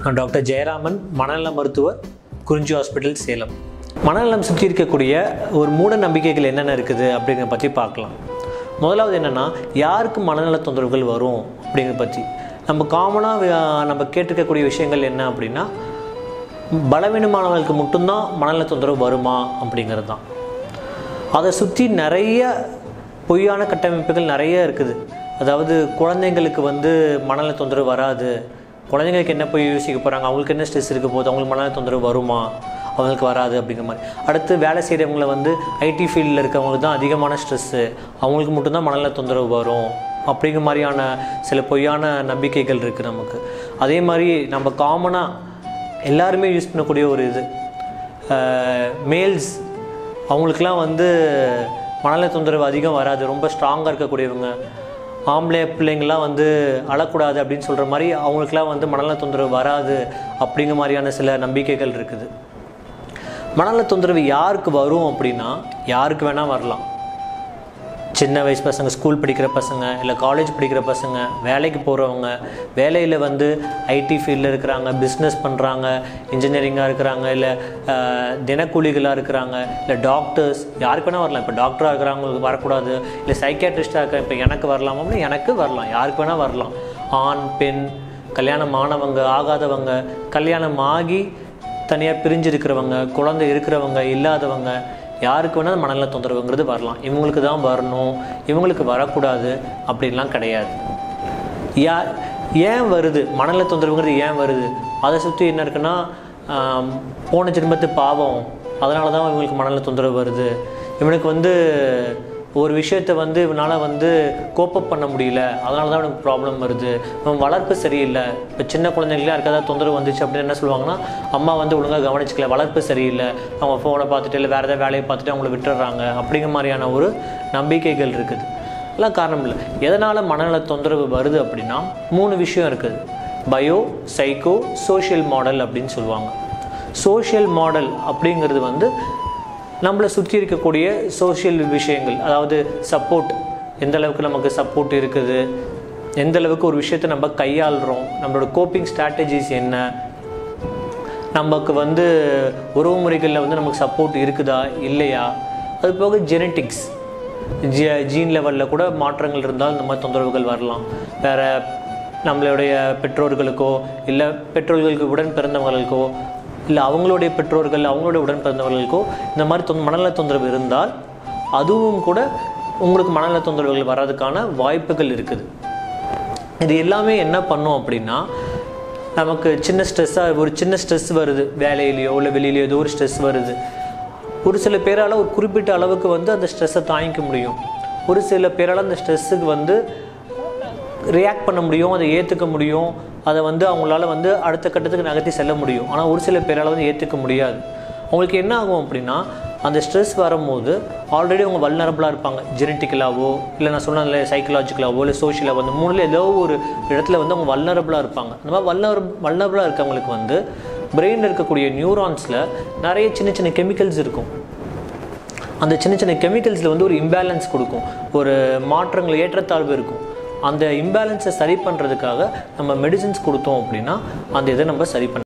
நான் டாக்டர் ஜெயராமன் மனநல மருத்துவர் குறிஞ்சி ஹாஸ்பிட்டல் சேலம் மனநலம் சுற்றி இருக்கக்கூடிய ஒரு மூட நம்பிக்கைகள் என்னென்ன இருக்குது அப்படிங்கிறத பற்றி பார்க்கலாம் முதலாவது என்னென்னா யாருக்கு மனநல தொந்தரவுகள் வரும் அப்படிங்கிறத பற்றி நம்ம காமனாக நம்ம கேட்டிருக்கக்கூடிய விஷயங்கள் என்ன அப்படின்னா பலவீனமானவர்களுக்கு மட்டும்தான் மனநல தொந்தரவு வருமா அப்படிங்கிறது தான் அதை சுற்றி நிறைய பொய்யான கட்டமைப்புகள் நிறைய இருக்குது அதாவது குழந்தைங்களுக்கு வந்து மனநல தொந்தரவு வராது குழந்தைங்களுக்கு என்ன போய் யோசிக்க போகிறாங்க அவங்களுக்கு என்ன ஸ்ட்ரெஸ் இருக்க போகுது அவங்களுக்கு மனநல தொந்தரவு வருமா அவங்களுக்கு வராது அப்படிங்கிற மாதிரி அடுத்து வேலை செய்கிறவங்கள வந்து ஐடி ஃபீல்டில் இருக்கவங்களுக்கு தான் அதிகமான ஸ்ட்ரெஸ்ஸு அவங்களுக்கு மட்டும்தான் மனநல தொந்தரவு வரும் அப்படிங்கிற மாதிரியான சில பொய்யான நம்பிக்கைகள் இருக்குது நமக்கு அதே மாதிரி நம்ம காமனாக எல்லாருமே யூஸ் பண்ணக்கூடிய ஒரு இது மேல்ஸ் அவங்களுக்குலாம் வந்து மனநல தொந்தரவு அதிகம் வராது ரொம்ப ஸ்ட்ராங்காக இருக்கக்கூடியவங்க ஆம்பளை பிள்ளைங்கள்லாம் வந்து அழக்கூடாது அப்படின்னு சொல்கிற மாதிரி அவங்களுக்குலாம் வந்து மனநல தொந்தரவு வராது அப்படிங்கிற மாதிரியான சில நம்பிக்கைகள் இருக்குது மனநல தொந்தரவு யாருக்கு வரும் அப்படின்னா யாருக்கு வேணால் வரலாம் சின்ன வயசு பசங்க ஸ்கூல் படிக்கிற பசங்க இல்லை காலேஜ் படிக்கிற பசங்க வேலைக்கு போகிறவங்க வேலையில் வந்து ஐடி ஃபீல்டில் இருக்கிறாங்க பிஸ்னஸ் பண்ணுறாங்க இன்ஜினியரிங்காக இருக்கிறாங்க இல்லை தினக்கூலிகளாக இருக்கிறாங்க இல்லை டாக்டர்ஸ் யாருக்கு வேணால் வரலாம் இப்போ டாக்டராக இருக்கிறவங்களுக்கு வரக்கூடாது இல்லை சைக்கியாட்ரிஸ்டாக இருக்க இப்போ எனக்கு வரலாம் அப்படின்னு எனக்கு வரலாம் யாருக்கு வேணால் வரலாம் ஆண் பெண் கல்யாணம் ஆனவங்க ஆகாதவங்க கல்யாணம் ஆகி தனியாக பிரிஞ்சு இருக்கிறவங்க குழந்தை இருக்கிறவங்க இல்லாதவங்க யாருக்கு வேணால் மனநல தொந்தரவுங்கிறது வரலாம் இவங்களுக்கு தான் வரணும் இவங்களுக்கு வரக்கூடாது அப்படின்லாம் கிடையாது யா ஏன் வருது மனநல தொந்தரவுங்கிறது ஏன் வருது அதை சுற்றி என்ன இருக்குன்னா ஆம், போன ஜென்மத்து பாவம் அதனால தான் இவங்களுக்கு மனநல தொந்தரவு வருது இவனுக்கு வந்து ஒரு விஷயத்தை வந்து இவனால் வந்து கோப்பப் பண்ண முடியல அதனால தான் இவனுக்கு ப்ராப்ளம் வருது இவன் வளர்ப்பு சரியில்லை இப்போ சின்ன குழந்தைங்களே யாருக்கு ஏதாவது தொந்தரவு வந்துச்சு அப்படின்னு என்ன சொல்லுவாங்கன்னா அம்மா வந்து ஒழுங்காக கவனிச்சிக்கல வளர்ப்பு சரியில்லை அவங்க ஃபோனை பார்த்துட்டு இல்லை வேறு ஏதாவது வேலையை பார்த்துட்டு அவங்கள விட்டுடுறாங்க அப்படிங்கிற மாதிரியான ஒரு நம்பிக்கைகள் இருக்குது எல்லாம் காரணம் இல்லை எதனால் மனநல தொந்தரவு வருது அப்படின்னா மூணு விஷயம் இருக்குது பயோ சைக்கோ சோஷியல் மாடல் அப்படின்னு சொல்லுவாங்க சோஷியல் மாடல் அப்படிங்கிறது வந்து நம்மளை சுற்றி இருக்கக்கூடிய சோஷியல் விஷயங்கள் அதாவது சப்போர்ட் எந்த அளவுக்கு நமக்கு சப்போர்ட் இருக்குது எந்த அளவுக்கு ஒரு விஷயத்தை நம்ம கையாளுறோம் நம்மளோட கோப்பிங் ஸ்ட்ராட்டஜிஸ் என்ன நமக்கு வந்து உறவு முறைகளில் வந்து நமக்கு சப்போர்ட் இருக்குதா இல்லையா அது போக ஜெனட்டிக்ஸ் ஜி ஜீன் லெவலில் கூட மாற்றங்கள் இருந்தால் இந்த மாதிரி தொந்தரவுகள் வரலாம் வேறு நம்மளுடைய பெற்றோர்களுக்கோ இல்லை பெற்றோர்களுக்கு உடன் பிறந்தவர்களுக்கோ இல்லை அவங்களுடைய பெற்றோர்கள் அவங்களுடைய உடன் பிறந்தவர்களுக்கோ இந்த மாதிரி தொ மனநல தொந்தரவு இருந்தால் அதுவும் கூட உங்களுக்கு மனநல தொந்தரவுகள் வர்றதுக்கான வாய்ப்புகள் இருக்குது இது எல்லாமே என்ன பண்ணும் அப்படின்னா நமக்கு சின்ன ஸ்ட்ரெஸ்ஸாக ஒரு சின்ன ஸ்ட்ரெஸ் வருது வேலையிலையோ இல்லை வெளியிலையோ ஏதோ ஒரு ஸ்ட்ரெஸ் வருது ஒரு சில பேரால் ஒரு குறிப்பிட்ட அளவுக்கு வந்து அந்த ஸ்ட்ரெஸ்ஸை தாங்கிக்க முடியும் ஒரு சில பேரால் அந்த ஸ்ட்ரெஸ்ஸுக்கு வந்து ரியாக்ட் பண்ண முடியும் அதை ஏற்றுக்க முடியும் அதை வந்து அவங்களால வந்து அடுத்த கட்டத்துக்கு நகர்த்தி செல்ல முடியும் ஆனால் ஒரு சில பேரால் வந்து ஏற்றுக்க முடியாது அவங்களுக்கு என்ன ஆகும் அப்படின்னா அந்த ஸ்ட்ரெஸ் வரும்போது ஆல்ரெடி அவங்க வல்னரபுளாக இருப்பாங்க ஜெனட்டிக்கலாவோ இல்லை நான் சொன்னேன்ல சைக்கலாஜிக்கலாவோ இல்லை சோஷியலாவோ அந்த மூணுல ஏதோ ஒரு இடத்துல வந்து அவங்க வல்னரபுளாக இருப்பாங்க அந்த மாதிரி வல்னர் வல்னரபுளாக இருக்கவங்களுக்கு வந்து பிரெயினில் இருக்கக்கூடிய நியூரான்ஸில் நிறைய சின்ன சின்ன கெமிக்கல்ஸ் இருக்கும் அந்த சின்ன சின்ன கெமிக்கல்ஸில் வந்து ஒரு இம்பேலன்ஸ் கொடுக்கும் ஒரு மாற்றங்கள் ஏற்றத்தாழ்வு இருக்கும் அந்த இம்பேலன்ஸை சரி பண்ணுறதுக்காக நம்ம மெடிசின்ஸ் கொடுத்தோம் அப்படின்னா அந்த இதை நம்ம சரி பண்ண